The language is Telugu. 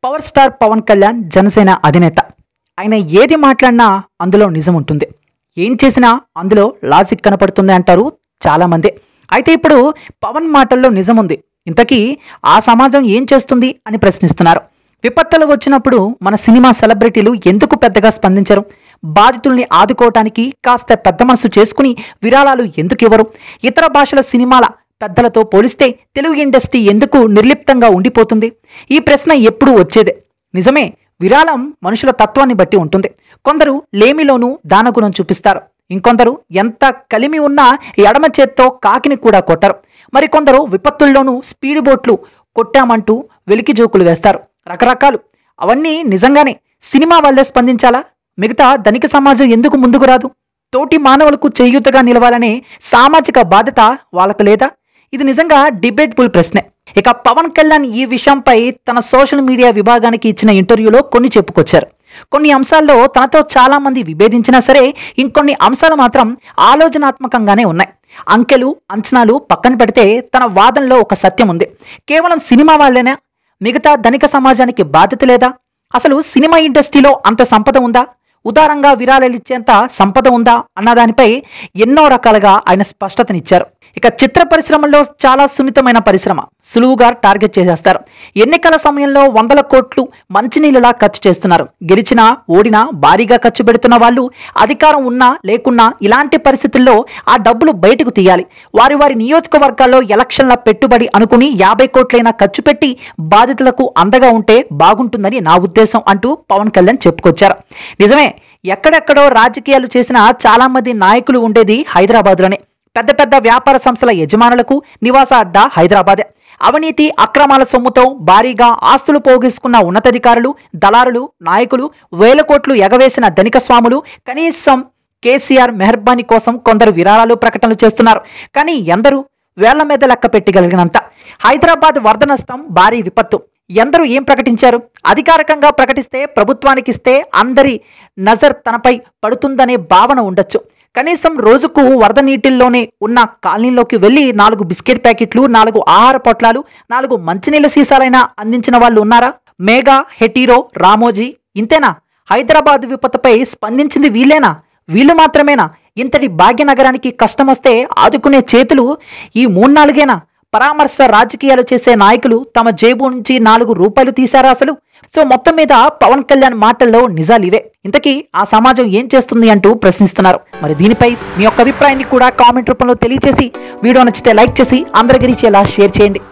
పవర్ స్టార్ పవన్ కళ్యాణ్ జనసేన అధినేత ఆయన ఏది మాట్లాడినా అందులో నిజం ఉంటుంది ఏం చేసినా అందులో లాజిక్ కనపడుతుంది అంటారు చాలామంది అయితే ఇప్పుడు పవన్ మాటల్లో నిజం ఉంది ఇంతకీ ఆ సమాజం ఏం చేస్తుంది అని ప్రశ్నిస్తున్నారు విపత్తులు వచ్చినప్పుడు మన సినిమా సెలబ్రిటీలు ఎందుకు పెద్దగా స్పందించరు బాధితుల్ని ఆదుకోవటానికి కాస్త పెద్ద మనసు చేసుకుని విరాళాలు ఎందుకు ఇవ్వరు ఇతర భాషల సినిమాల పెద్దలతో పోలిస్తే తెలుగు ఇండస్ట్రీ ఎందుకు నిర్లిప్తంగా ఉండిపోతుంది ఈ ప్రశ్న ఎప్పుడూ వచ్చేదే నిజమే విరాళం మనుషుల తత్వాన్ని బట్టి ఉంటుంది కొందరు లేమిలోనూ దానగుణం చూపిస్తారు ఇంకొందరు ఎంత కలిమి ఉన్నా ఎడమ చేత్తో కాకిని కూడా కొట్టరు మరికొందరు విపత్తుల్లోనూ స్పీడ్ బోట్లు కొట్టామంటూ వెలికి జోకులు వేస్తారు రకరకాలు అవన్నీ నిజంగానే సినిమా వాళ్ళే స్పందించాలా మిగతా ధనిక సమాజం ఎందుకు ముందుకు రాదు తోటి మానవులకు చేయూతగా నిలవాలనే సామాజిక బాధ్యత వాళ్ళకు లేదా ఇది నిజంగా డిబేట్బుల్ ప్రశ్నే ఇక పవన్ కళ్యాణ్ ఈ విషయంపై తన సోషల్ మీడియా విభాగానికి ఇచ్చిన ఇంటర్వ్యూలో కొన్ని చెప్పుకొచ్చారు కొన్ని అంశాల్లో తనతో చాలా మంది విభేదించినా సరే ఇంకొన్ని అంశాలు మాత్రం ఆలోచనాత్మకంగానే ఉన్నాయి అంకెలు అంచనాలు పక్కన పెడితే తన వాదనలో ఒక సత్యం ఉంది కేవలం సినిమా వాళ్ళేనా మిగతా ధనిక సమాజానికి బాధ్యత లేదా అసలు సినిమా ఇండస్ట్రీలో అంత సంపద ఉందా ఉదారంగా విరాళాలిచ్చేంత సంపద ఉందా అన్నదానిపై ఎన్నో రకాలుగా ఆయన స్పష్టతనిచ్చారు ఇక చిత్ర పరిశ్రమలో చాలా సున్నితమైన పరిశ్రమ సులువుగా టార్గెట్ చేసేస్తారు ఎన్నికల సమయంలో వందల కోట్లు మంచినీళ్ళలా ఖర్చు చేస్తున్నారు గెలిచినా ఓడినా భారీగా ఖర్చు పెడుతున్న వాళ్ళు అధికారం ఉన్నా లేకున్నా ఇలాంటి పరిస్థితుల్లో ఆ డబ్బులు బయటకు తీయాలి వారి వారి నియోజకవర్గాల్లో ఎలక్షన్ల పెట్టుబడి అనుకుని యాభై కోట్లైనా ఖర్చు పెట్టి బాధితులకు అండగా ఉంటే బాగుంటుందని నా ఉద్దేశం అంటూ పవన్ కళ్యాణ్ చెప్పుకొచ్చారు నిజమే ఎక్కడెక్కడో రాజకీయాలు చేసిన చాలా మంది నాయకులు ఉండేది హైదరాబాద్లోనే పెద్ద పెద్ద వ్యాపార సంస్థల యజమానులకు నివాస అడ్డా హైదరాబాదే అవినీతి అక్రమాల సొమ్ముతో భారీగా ఆస్తులు పోగేసుకున్న ఉన్నతాధికారులు దళారులు నాయకులు వేల కోట్లు ఎగవేసిన ధనిక స్వాములు కనీసం కేసీఆర్ మెహర్బానీ కోసం కొందరు విరాళాలు ప్రకటనలు చేస్తున్నారు కానీ ఎందరూ వేళ్ల మీద లెక్క పెట్టగలిగినంత హైదరాబాద్ వరద నష్టం భారీ విపత్తు ఎందరూ ఏం ప్రకటించారు అధికారికంగా ప్రకటిస్తే ప్రభుత్వానికి ఇస్తే అందరి నజర్ తనపై పడుతుందనే భావన ఉండొచ్చు కనీసం రోజుకు వరద నీటిల్లోనే ఉన్న కాలనీలోకి వెళ్ళి నాలుగు బిస్కెట్ ప్యాకెట్లు నాలుగు ఆహార పొట్లాలు నాలుగు మంచినీళ్ళ సీసాలైనా అందించిన వాళ్ళు ఉన్నారా మేఘా హెటీరో రామోజీ ఇంతేనా హైదరాబాద్ విపత్తుపై స్పందించింది వీళ్ళేనా వీళ్ళు మాత్రమేనా ఇంతటి భాగ్యనగరానికి కష్టం వస్తే ఆదుకునే చేతులు ఈ మూడు నాలుగేనా పరామర్శ రాజకీయాలు చేసే నాయకులు తమ జేబు నుంచి నాలుగు రూపాయలు తీశారా అసలు సో మొత్తం మీద పవన్ కళ్యాణ్ మాటల్లో నిజాలు ఇవే ఇంతకీ ఆ సమాజం ఏం చేస్తుంది అంటూ ప్రశ్నిస్తున్నారు మరి దీనిపై మీ యొక్క అభిప్రాయాన్ని కూడా కామెంట్ రూపంలో తెలియచేసి వీడియో నచ్చితే లైక్ చేసి అందరికీ రీచేలా షేర్ చేయండి